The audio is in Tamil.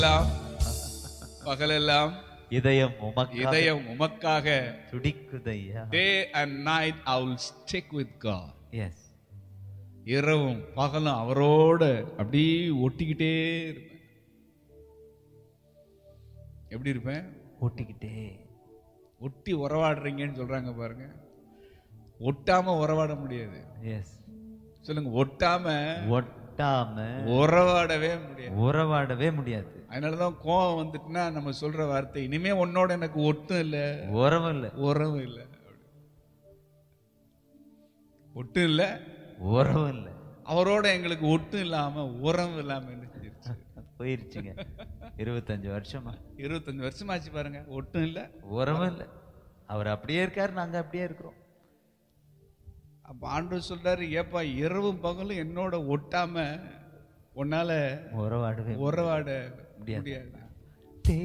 எல்லாம் பகலெல்லாம் இதயம் உமக்காக இதயம் உமக்காக துடிக்குதையா day and night I will stick with God's இரவும் பகலும் அவரோட அப்படியே ஒட்டிக்கிட்டே இருப்பேன் எப்படி இருப்பேன் ஓட்டிக்கிட்டே ஒட்டி உறவாடுறீங்கன்னு சொல்றாங்க பாருங்க ஒட்டாம உறவாட முடியாது எஸ் சொல்லுங்க ஒட்டாம ஒட்டாம உறவாடவே முடியாது உறவாடவே முடியாது அதனாலதான் கோவம் வந்துட்டுனா நம்ம சொல்ற வார்த்தை இனிமே உன்னோட எனக்கு ஒட்டும் இல்ல உறவு இல்ல உறவு இல்ல ஒட்டும் இல்ல உறவு இல்ல அவரோட எங்களுக்கு ஒட்டும் இல்லாம உறவு இல்லாம என்ன செஞ்சிருச்சு போயிருச்சுங்க இருபத்தஞ்சு வருஷமா இருபத்தஞ்சு வருஷமாச்சு பாருங்க ஒட்டும் இல்ல உறவு இல்ல அவர் அப்படியே இருக்காரு நாங்க அப்படியே இருக்கிறோம் அப்ப ஆண்டவர் சொல்றாரு ஏப்பா இரவும் பகலும் என்னோட ஒட்டாம உன்னால உறவாடவே உறவாட முடியாது. முடியாது